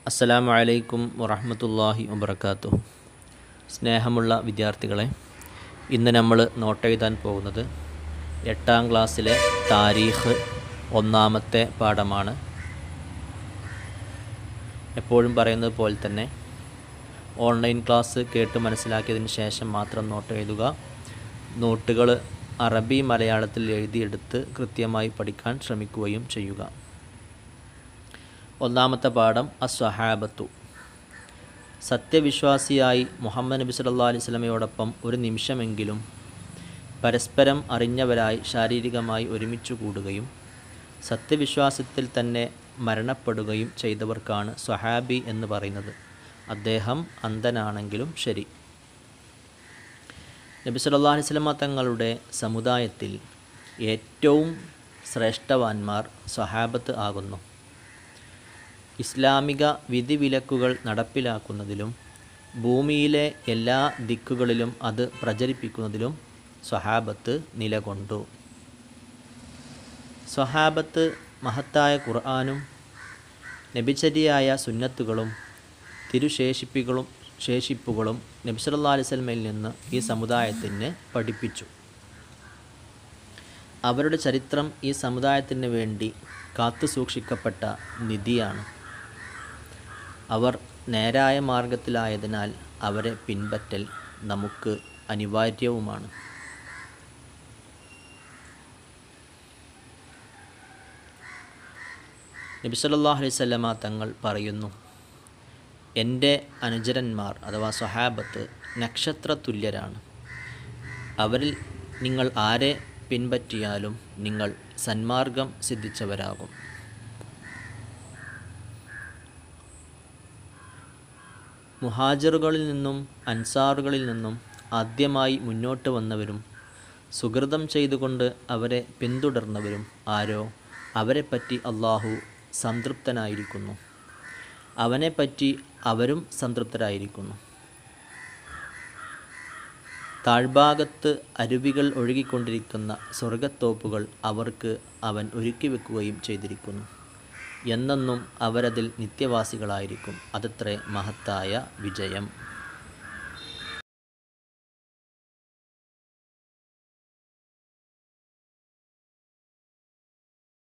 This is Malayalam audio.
അസ്സലാമു അലൈക്കും വറഹ്മത്തുള്ളാഹി വബർക്കാത്തു സ്നേഹമുള്ള വിദ്യാർത്ഥികളെ ഇന്ന് നമ്മൾ നോട്ടെഴുതാൻ പോകുന്നത് എട്ടാം ക്ലാസ്സിലെ താരീഖ് ഒന്നാമത്തെ പാഠമാണ് എപ്പോഴും പറയുന്നത് പോലെ തന്നെ ഓൺലൈൻ ക്ലാസ് കേട്ട് മനസ്സിലാക്കിയതിന് ശേഷം മാത്രം നോട്ട് എഴുതുക നോട്ടുകൾ അറബി മലയാളത്തിൽ എഴുതിയെടുത്ത് കൃത്യമായി പഠിക്കാൻ ശ്രമിക്കുകയും ചെയ്യുക ഒന്നാമത്തെ പാഠം അസ്വഹാബത്തു സത്യവിശ്വാസിയായി മുഹമ്മദ് നബി സല്ലല്ലാഹു അലൈഹി വസല്ലമയോടൊപ്പം ഒരു നിമിഷമെങ്കിലും പരസ്പരം അറിഞ്ഞവരായി ശാരീരികമായി ഒരുമിച്ച് കൂടുകയും സത്യവിശ്വാസത്തിൽ തന്നെ മരണപ്പെടുകയും ചെയ്തവർക്കാണ് സ്വഹാബി എന്ന് പറയുന്നത് അദ്ദേഹം അന്ധനാണെങ്കിലും ശരി നബി സല്ലല്ലാഹു അലൈഹി വസല്ലമ തങ്ങളുടെ സമുദായത്തിൽ ഏറ്റവും ശ്രേഷ്ഠവാന്മാർ സ്വഹാബത്ത് ആകുന്നു ഇസ്ലാമിക വിധിവിലക്കുകൾ നടപ്പിലാക്കുന്നതിലും ഭൂമിയിലെ എല്ലാ ദിക്കുകളിലും അത് പ്രചരിപ്പിക്കുന്നതിലും സ്വഹാബത്ത് നിലകൊണ്ടു സ്വഹാബത്ത് മഹത്തായ ഖുർആാനും നബിചര്യയായ സുന്നത്തുകളും തിരുശേഷിപ്പികളും ശേഷിപ്പുകളും നബി സല്ലല്ലാഹു അലൈഹി വസല്ലമയിൽ നിന്ന് ഈ സമുദായത്തിന് പഠിപ്പിച്ചു അവരുടെ ചരിത്രം ഈ സമുദായത്തിന് വേണ്ടി കാത്തു സൂക്ഷിക്കപ്പെട്ട നിധിയാണ് അവർ നേരായ മാർഗത്തിലായതിനാൽ അവരെ പിൻപറ്റൽ നമുക്ക് അനിവാര്യവുമാണ് നബി സല്ലല്ലാഹു അലൈഹി വസല്ലമ തങ്ങൾ പറയുന്നു എൻ്റെ അനുചരന്മാർ അഥവാ സ്വഹാബത്ത് നക്ഷത്ര തുല്യരാണ് അവരിൽ നിങ്ങൾ ആരെ പിൻപറ്റിയാലും നിങ്ങൾ സന്മാർഗം സിദ്ധിച്ചവരാകും മുഹാജറുകളിൽ നിന്നും അൻസാറുകളിൽ നിന്നും ആദ്യമായി മുന്നോട്ട് വന്നവരും സുഹൃതം ചെയ്തുകൊണ്ട് അവരെ പിന്തുടർന്നവരും ആരോ അവരെപ്പറ്റി അള്ളാഹു സംതൃപ്തനായിരിക്കുന്നു അവനെപ്പറ്റി അവരും സംതൃപ്തരായിരിക്കുന്നു താഴ്ഭാഗത്ത് അരുവികൾ ഒഴുകിക്കൊണ്ടിരിക്കുന്ന സ്വർഗത്തോപ്പുകൾ അവർക്ക് അവൻ ഒരുക്കി വെക്കുകയും ചെയ്തിരിക്കുന്നു എന്നെന്നും അവരതിൽ നിത്യവാസികളായിരിക്കും അതത്രേ മഹത്തായ വിജയം